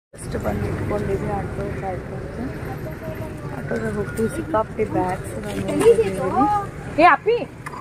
First ಬಂದು ಇಟ್ಕೊಂಡಿದ್ವಿ auto ಕಾಯ್ಕೊಂಡು ಆಟೋದಾಗ ಹೋಗ್ತೀವಿ ಸಿಕ್ಕಾಪಟ್ಟೆ ಬ್ಯಾಗ್ಸ್ ಏ ಅಪ್ಪಿ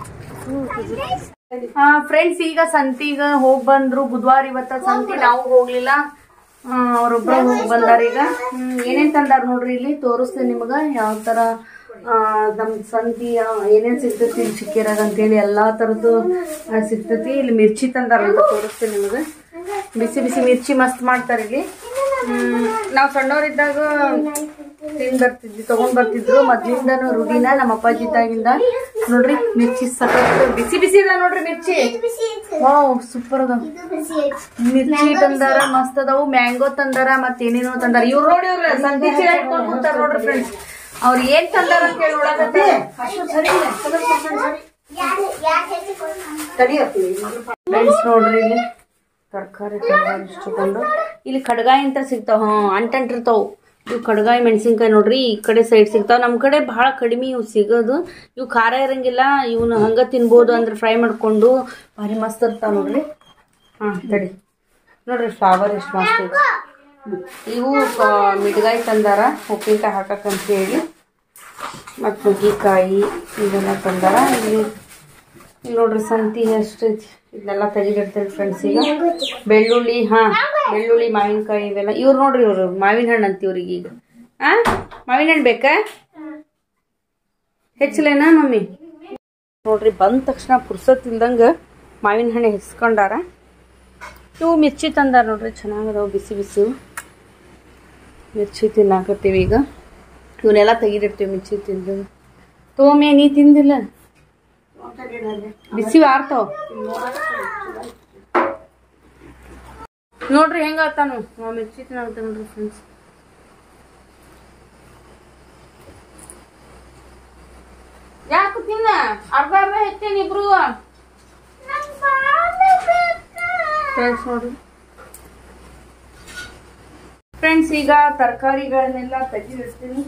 ಹಾ ಫ್ರೆಂಡ್ಸ್ ಈಗ ಸಂತಿಗ ಹೋಗ್ ಬಂದ್ರು ಬುಧವಾರ ಇವತ್ತ ಸಂತಿ ನಾವು ಹೋಗ್ಲಿಲ್ಲ ಆ, ಅವ್ರೊಬ್ರ ಹೋಗಿ ಬಂದಾರ ಈಗ ಹ್ಮ್, ಏನೇನ್ ತಂದಾರ ನೋಡ್ರಿ ಇಲ್ಲಿ ತೋರಿಸ್ತೀನಿ ನಿಮಗ ಯಾವ ತರ ಆ, ನಮ್ ಸಂತಿ ಆ, ಏನೇನ್ ಸಿಗ್ತೈತಿ ಇಲ್ಲಿ ಚಿಕ್ಕೇರಾಗ ಅಂತೇಳಿ ಎಲ್ಲಾ ತರದ್ದು ಆ, ಸಿಗ್ತೈತಿ ಇಲ್ಲಿ ಮಿರ್ಚಿ ತಂದಾರ ಅಂತ ತೋರಿಸ್ತೀನಿ ನಿಮಗ ಬಿಸಿ ಬಿಸಿ ಮಿರ್ಚಿ ಮಸ್ತ್ ಮಾಡ್ತಾರ ಇಲ್ಲಿ ಹ್ಮ್ ನಾವ್ ಸಣ್ಣವ್ರಿದ್ದಾಗ ತಿಂದ್ ಬರ್ತಿದ್ವಿ ತಗೊಂಡ್ ಬರ್ತಿದ್ರು ಮೊದ್ಲಿಂದನು ರೂಢಿನ ನಮ್ಮ ಅಪ್ಪಾಜಿ ಇದ್ದಾಗಿಂದ ನೋಡ್ರಿ ಮಿರ್ಚಿ ಸಖತ್ ಬಿಸಿ ಬಿಸಿ ಅದ ನೋಡ್ರಿ ಮಿರ್ಚಿ ವಾವ್ ಸೂಪರ್ ಅದ ಮಿರ್ಚಿ ತಂದಾರ ಮಸ್ತ್ ಅದಾವು ಮ್ಯಾಂಗೋ ತಂದಾರ ಮತ್ ಏನೇನೋ ತಂದಾರ ಇವ್ರು ನೋಡಿ ಇವ್ರ ಸಂತಿ ಚೀಲ ಇಟ್ಕೊಂಡ್ ಕೂತಾರ ನೋಡ್ರಿ ಫ್ರೆಂಡ್ಸ್ ಅವ್ರ ಏನ್ ತಂದಾರ ಅಂತ ಹೇಳಿ ನೋಡಕತ್ತೆ ಫ್ರೆಂಡ್ಸ್ ನೋಡ್ರಿ ಇಲ್ಲಿ ತರಕಾರಿ ತಂದಾರ ಇಷ್ಟು ತಂದು ಇಲ್ಲಿ ಕಡ್ಗಾಯಿ ಅಂತ ಸಿಗ್ತಾವ ಹಾ ಅಂಟಂಟಿರ್ತಾವ ಇವು ಕಡ್ಗಾಯಿ ಮೆಣಸಿನ್ಕಾಯಿ ನೋಡ್ರಿ ಈ ಕಡೆ ಸೈಡ್ ಸಿಗ್ತಾವ ನಮ್ ಕಡೆ ಬಹಳ ಕಡಿಮೆ ಇವು ಸಿಗೋದು ಇವು ಖಾರ ಇರಂಗಿಲ್ಲ ಇವನ್ನ ಹಂಗ ತಿನ್ಬೋದು ಅಂದ್ರೆ ಫ್ರೈ ಮಾಡ್ಕೊಂಡು ಭಾರಿ ಮಸ್ತ್ ಇರ್ತಾವ ನೋಡ್ರಿ ಹಾ ತಡಿ ನೋಡ್ರಿ ಫ್ಲವರ್ ಎಷ್ಟು ಮಸ್ತ್ ಇದೆ ಇವು ಆ, ಮಿಡ್ಗಾಯಿ ತಂದಾರ ಉಪ್ಪಿನಕಾಯಿ ಹಾಕಕ್ಕಂತ ಹೇಳಿ ಮತ್ತು ನುಗ್ಗಿಕಾಯಿ ಇದೆಲ್ಲ ತಂದಾರ ಇಲ್ಲಿ ಇಲ್ಲಿ ನೋಡ್ರಿ ಸಂತಿ ಎಷ್ಟೈತಿ ಇದನ್ನೆಲ್ಲ ತೆಗಿದಿರ್ತೇವೆ ಫ್ರೆಂಡ್ಸ್ ಈಗ ಬೆಳ್ಳುಳ್ಳಿ ಹಾ ಬೆಳ್ಳುಳ್ಳಿ ಮಾವಿನಕಾಯಿ ಇವೆಲ್ಲ ಇವ್ರು ನೋಡ್ರಿ ಇವ್ರು ಮಾವಿನ ಹಣ್ಣು ಅಂತ ಇವ್ರಿಗೆ ಈಗ ಆ ಮಾವಿನ ಹಣ್ಣು ಬೇಕಾ ಹೆಚ್ಚಲೇನಾ ಮಮ್ಮಿ ನೋಡ್ರಿ ಬಂದ ತಕ್ಷಣ ಪುರ್ಸತ್ತಿಲ್ದಂಗ ಮಾವಿನ ಹಣ್ಣು ಹೆಚ್ಕೊಂಡಾರ ಇವು ಮಿರ್ಚಿ ತಂದಾರ ನೋಡ್ರಿ ಚೆನ್ನಾಗದಾವು ಬಿಸಿ ಬಿಸಿ ಮಿರ್ಚಿ ತಿನ್ನಾಕತ್ತೀವಿ ಈಗ ಇವನ್ನೆಲ್ಲ ತೆಗಿದಿರ್ತೀವಿ ಮಿರ್ಚಿ ತಿಂದು ತೋಮೆ ನೀ ತಿಂದಿಲ್ಲ ಬಿಸಿ ಆರ್ತಾವ ನೋಡ್ರಿ ಹೆಂಗ ಆತಾನು ನಾವ್ ಮಿರ್ಚಿ ತಿನ್ನಾಕತ್ತ ನೋಡ್ರಿ ಫ್ರೆಂಡ್ಸ್ ಯಾಕೆ ತಿನ್ನ ಅರ್ಧ ಅರ್ಧ ಹೆಚ್ಚೇನಿ ಇಬ್ರು ಫ್ರೆಂಡ್ಸ್ ನೋಡ್ರಿ ಫ್ರೆಂಡ್ಸ್ ಈಗ ತರಕಾರಿಗಳನ್ನೆಲ್ಲ ತೆಗೆದಿರ್ತೀನಿ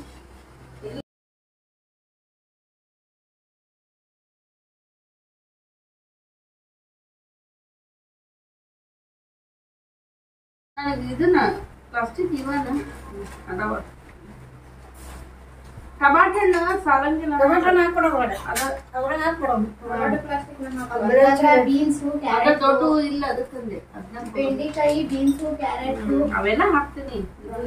ನನಗೆ ಇದನ್ನ ಪ್ಲಾಸ್ಟಿಕ್ ಇವನ ಅದಾವ ಟಮಾಟ ಹಣ್ಣು ಸಾಲಂಗಿಲ್ಲ ಅದ ಬೀನ್ಸು ಅದ ಕ್ಯಾರೆಟ್ ದೊಡ್ಡ ಇಲ್ಲ ಅದಕ್ಕಂದೆ ಅದನ್ನ ಕೊಡು. ಬೆಂಡೆಕಾಯಿ ಬೀನ್ಸು ಕ್ಯಾರೆಟ್ ಅವೆಲ್ಲ ಹಾಕ್ತೀನಿ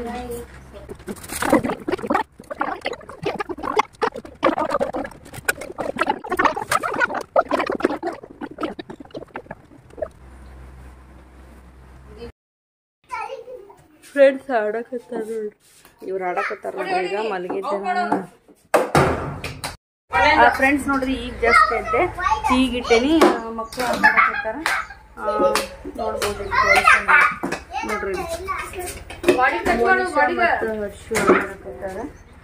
ಫ್ರೆಂಡ್ಸ್ ಆಡಕತ್ತಾರ ನೋಡ್ರಿ ಇವ್ರು ಆಡಕತ್ತಾರ ನೋಡ್ರಿ ಈಗ ಮಲಗಿದ್ದೆ ಫ್ರೆಂಡ್ಸ್ ನೋಡ್ರಿ ಈಗ ಜಸ್ಟ್ ಎದ್ದೆ ಈಗ ಇಟ್ಟೇನಿ ಮಕ್ಕಳು ಆಡಕತ್ತಾರ ಆ, ನೋಡ್ಬೋದು ಇಲ್ಲಿ ತೋರಿಸ್ತೀನಿ. ನೋಡ್ರಿ ಇಲ್ಲಿ. ಮೋನಿಶಾ ಮತ್ತು ಹರ್ಷು ಆಡಕತ್ತಾರ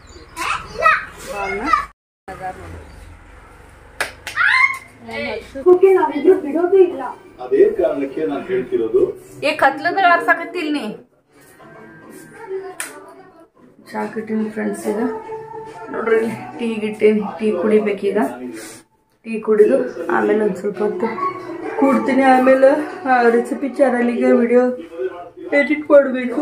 ಬಾಲ್ನ ಅದಾರ ನೋಡ್ರಿ. ಅದೇ ಕಾರಣಕ್ಕೆ ನಾನು ಹೇಳ್ತಿರೋದು ಏ ಕತ್ಲದಾಗ ಆರ್ಸಾಕತ್ತಿಲ್ ನೀ ಚಾ ಇಟ್ಟೀನಿ ಫ್ರೆಂಡ್ಸ್ ಈಗ ನೋಡ್ರಿ ಇಲ್ಲಿ ಟೀ ಇಟ್ಟೀನಿ ಟೀ ಕುಡಿಬೇಕೀಗ ಟೀ ಕುಡಿದು ಆಮೇಲೆ ಒಂದು ಸ್ವಲ್ಪ ಹೊತ್ತು ಕೂಡ್ತೀನಿ ಆಮೇಲೆ ರೆಸಿಪಿ ಚಾನಲಿಗೆ ವಿಡಿಯೋ ಎಡಿಟ್ ಮಾಡಬೇಕು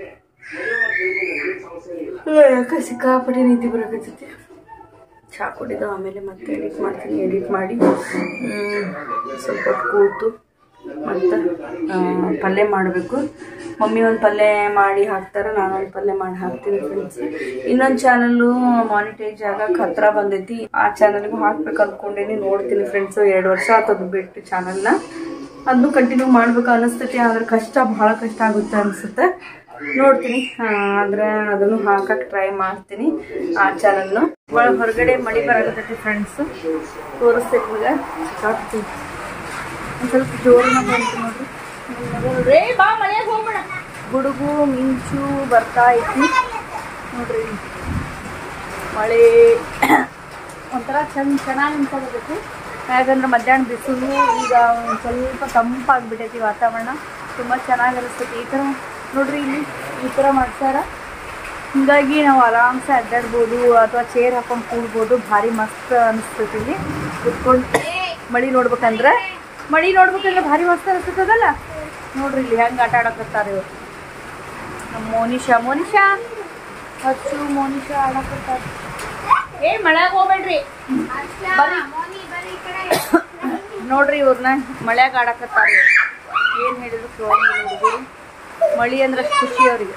ಯಾಕೆ ಸಿಕ್ಕಾಪಟ್ಟೆ ನಿದ್ದೆ ಬರಕತ್ತೈತಿ ಚಾ ಕುಡಿದು ಆಮೇಲೆ ಮತ್ತೆ ಎಡಿಟ್ ಮಾಡ್ತೀನಿ ಎಡಿಟ್ ಮಾಡಿ ಹ್ಮ್, ಸ್ವಲ್ಪ ಹೊತ್ತು ಕೂತು ಮತ್ತು ಪಲ್ಯ ಮಾಡಬೇಕು ಮಮ್ಮಿ ಒಂದು ಪಲ್ಯ ಮಾಡಿ ಹಾಕ್ತಾರೆ ನಾನು ಒಂದು ಪಲ್ಯ ಮಾಡಿ ಹಾಕ್ತೀನಿ ಫ್ರೆಂಡ್ಸ್ ಇನ್ನೊಂದು ಚಾನಲ್ಲು ಮಾನಿಟೈಸ್ ಆಗಕ್ಕೆ ಹತ್ರ ಬಂದೈತಿ ಆ ಚಾನಲ್ಗೂ ಹಾಕ್ಬೇಕು ಅಂದ್ಕೊಂಡೇನಿ ನೋಡ್ತೀನಿ ಫ್ರೆಂಡ್ಸ್ ಎರಡು ವರ್ಷ ಆತದು ಬಿಟ್ಟು ಚಾನಲ್ನ ಅದನ್ನು ಕಂಟಿನ್ಯೂ ಮಾಡ್ಬೇಕು ಅನಿಸ್ತೈತಿ ಆದ್ರೆ ಕಷ್ಟ ಭಾಳ ಕಷ್ಟ ಆಗುತ್ತೆ ಅನಿಸುತ್ತೆ ನೋಡ್ತೀನಿ ಆ, ಆದ್ರೆ ಅದನ್ನು ಹಾಕಕ್ ಟ್ರೈ ಮಾಡ್ತೀನಿ ಆ ಚಾನಲ್ನು ಒಳ ಹೊರಗಡೆ ಮಳಿ ಬರಾಕತ್ತೈತಿ ಫ್ರೆಂಡ್ಸ್ ತೋರಿಸ್ತೈತಿ ಈಗ ಸಿಕ್ಕಾಪಟ್ಟೆ. ಒಂದ್ ಸ್ವಲ್ಪ ಜೋರನ ಬಂತು ನೋಡ್ರಿ ರೇ ಬಾ ಮನೆಗೆ ಹೋಗ್ಬೇಡ ಗುಡುಗು ಮಿಂಚು ಬರ್ತಾ ಐತಿ ನೋಡ್ರಿ ಮಳೆ ಒಂಥರ ಚಂದ ಚೆನ್ನಾಗಿ ಅನ್ಸೋದೈತಿ ಯಾಕಂದ್ರೆ ಮಧ್ಯಾಹ್ನ ಬಿಸಿಲು ಈಗ ಒಂದ್ ಸ್ವಲ್ಪ ತಂಪಾಗ್ಬಿಟ್ಟೈತಿ ವಾತಾವರಣ ತುಂಬ ಚೆನ್ನಾಗಿ ಅನಿಸ್ತೈತಿ ಈ ಥರ ನೋಡ್ರಿ ಇಲ್ಲಿ ಈ ಥರ ಮಾಡ್ತಾರ ಹಿಂಗಾಗಿ ನಾವು ಆರಾಮ್ಸೆ ಅಡ್ಡಾಡ್ಬೋದು ಅಥವಾ ಚೇರ್ ಹಾಕೊಂಡು ಕೂಡ್ಬೋದು ಭಾರಿ ಮಸ್ತ್ ಅನಿಸ್ತೈತಿ ಇಲ್ಲಿ ಕುತ್ಕೊಂಡು ಮಳಿ ನೋಡ್ಬೇಕಂದ್ರೆ ಮಳಿ ನೋಡ್ಬೇಕಂದ್ರೆ ಭಾರಿ ಮಸ್ತ್ ಅನಿಸ್ತದಲ್ಲ ನೋಡ್ರಿ ಇಲ್ಲಿ ಹೆಂಗೆ ಆಟ ಆಡಕತ್ತಾರ ಇವ್ರು ನಮ್ಮ ಮೋನಿಶಾ ಮೋನಿಶಾ ಹಚ್ಚು ಮೋನಿಶಾ ಆಡಕತ್ತಾರ ಏ ಮಳ್ಯಾಗ ಹೋಗ್ಬೇಡ್ರಿ ಬರ್ರಿ. ಮೋನಿ ಬರ್ರಿ ಈ ಕಡೆ ನೋಡ್ರಿ ಇವ್ರನ್ನ ಮಳ್ಯಾಗ ಆಡಕತ್ತಾರ ಏನು ಹೇಳಿದ್ರು ಕೇಳಂಗಿಲ್ಲ ಹುಡುಗರು ಮಳಿ ಅಂದ್ರೆ ಅಷ್ಟ್ ಖುಷಿ ಅವ್ರಿಗೆ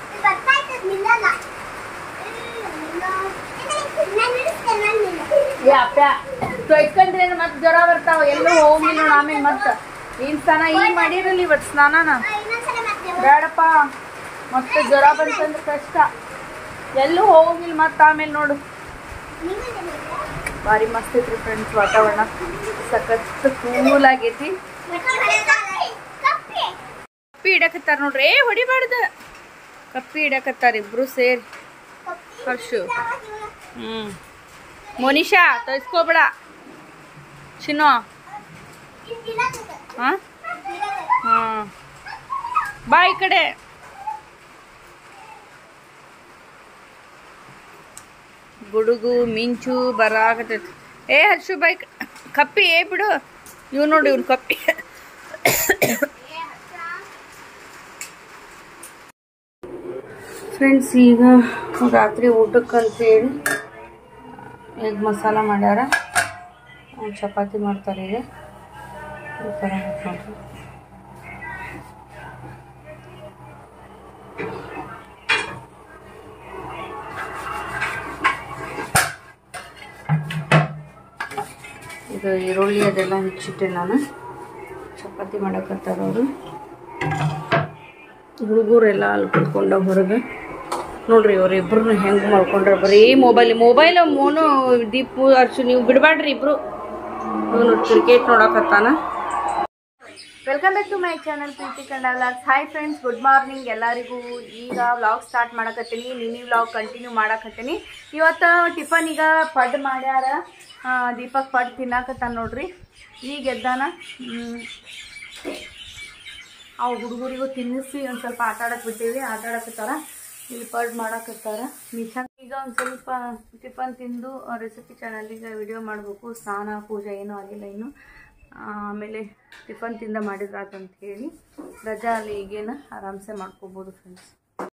ಏ ಅಪ್ಪ ತೊಯ್ಕೊಂಡ್ರೆ ಮತ್ತೆ ಜ್ವರ ಬರ್ತಾವ ಎಲ್ಲೂ ಹೋಗಿಲ್ಲ ನೋಡು ಆಮೇಲೆ ಮತ್ತೆ ಏನ್ ಸ್ನಾನ ಈಗ ಮಾಡಿರಲ್ಲ ಇವತ್ತು ಸ್ನಾನನ ಬೇಡಪ್ಪ ಮತ್ತೆ ಜ್ವರ ಬಂತಂದ್ರೆ ಕಷ್ಟ ಎಲ್ಲೂ ಹೋಗಿಲ್ಲ ಮತ್ತೆ ಆಮೇಲೆ ನೋಡು ಭಾರಿ ಮಸ್ತ್ ಐತ್ರಿ ಫ್ರೆಂಡ್ಸ್ ವಾತಾವರಣ ಸಖತ್ ಕೂಲ್ ಆಗೈತಿ ಕಪ್ಪಿ ಇಡಕತ್ತಾರ ನೋಡ್ರಿ ಏ ಹೊಡಿಬಾರ್ದು ಕಪ್ಪಿ ಇಡಕತ್ತಾರ ಇಬ್ರು ಸೇರಿ ಹರ್ಷು ಹ್ಮ್ ಮೋನಿಶಾ ತೋರಿಸ್ಕೋಬೇಡ ಚಿನ್ನೋ ಹಾ ಹಾ ಬಾ ಈ ಕಡೆ ಗುಡುಗು ಮಿಂಚು ಬರಾಕತೈತಿ ಏ ಹರ್ಷು ಬೈಕ್ ಕಪ್ಪಿ ಏ ಬಿಡು ಇವ್ ನೋಡಿ ಇವ್ನು ಕಪ್ಪಿ ಫ್ರೆಂಡ್ಸ್ ಈಗ ರಾತ್ರಿ ಊಟಕ್ಕಂತೇಳಿ ಎಗ್ ಮಸಾಲ ಮಾಡ್ಯಾರ ಒಂದ್ ಚಪಾತಿ ಮಾಡ್ತಾರೆ ಈಗ ಈ ಥರ ನೋಡ್ರಿ ಇದು ಈರುಳ್ಳಿ ಅದೆಲ್ಲ ಹೆಚ್ಚಿಟ್ಟೆ ನಾನು ಚಪಾತಿ ಮಾಡಕತ್ತಾರ ಅವರು ಹುಡುಗರೆಲ್ಲ ಅಲ್ಲಿ ಕುತ್ಕೊಂಡ ಹೊರಗೆ ನೋಡ್ರಿ ಇವ್ರಿಬ್ರು ಹೆಂಗೆ ಮಾಡ್ಕೊಂಡ್ರೆ ಬರೀ ಮೊಬೈಲ್ ಮೊಬೈಲ್ ಮೋನು ದೀಪು ಅರ್ಶು ನೀವು ಬಿಡಬೇಡ್ರಿ ಇಬ್ರು ಇವನು ಕ್ರಿಕೆಟ್ ನೋಡಕತ್ತಾನ welcome back to my channel Preethi Kannada vlogs hi friends good morning ಎಲ್ಲರಿಗೂ ಈಗ ವ್ಲಾಗ್ ಸ್ಟಾರ್ಟ್ ಮಾಡಕತ್ತೀನಿ ಮಿನಿ ವ್ಲಾಗ್ ಕಂಟಿನ್ಯೂ ಮಾಡಕತ್ತೀನಿ ಇವತ್ತು ಟಿಫನ್ ಈಗ ಪಡ್ ಮಾಡ್ಯಾರ ಆ, ದೀಪಕ್ ಪಡ್ ತಿನ್ನಾಕತ್ತಾನ ನೋಡ್ರಿ ಈಗ ಎದ್ದಾನ ಹ್ಮ್. ಅವು ಹುಡುಗರಿಗೂ ತಿನ್ನಿಸಿ ಒಂದು ಸ್ವಲ್ಪ ಆಟ ಆಡಕ್ಕೆ ಬಿಟ್ಟಿವಿ ಆಟ ಆಡಕತ್ತಾರ ಇಲ್ಲಿ ಪಡ್ ಮಾಡಕತ್ತಾರ ಮಿಷನ್ ಈಗ ಒಂದು ಸ್ವಲ್ಪ ಟಿಫನ್ ತಿಂದು ರೆಸಿಪಿ ಚಾನಲಿಗೆ ವಿಡಿಯೋ ಮಾಡಬೇಕು ಸ್ನಾನ ಪೂಜೆ ಏನೂ ಆಗಿಲ್ಲ ಇನ್ನು ಆಮೇಲೆ ಟಿಫನ್ ತಿಂದ ಮಾಡಿದ್ರಾತಂತ ಹೇಳಿ ರಜಾ ಅಲ್ಲಿ ಈಗೇನು ಆರಾಮ್ಸೆ ಮಾಡ್ಕೋಬೋದು ಫ್ರೆಂಡ್ಸ್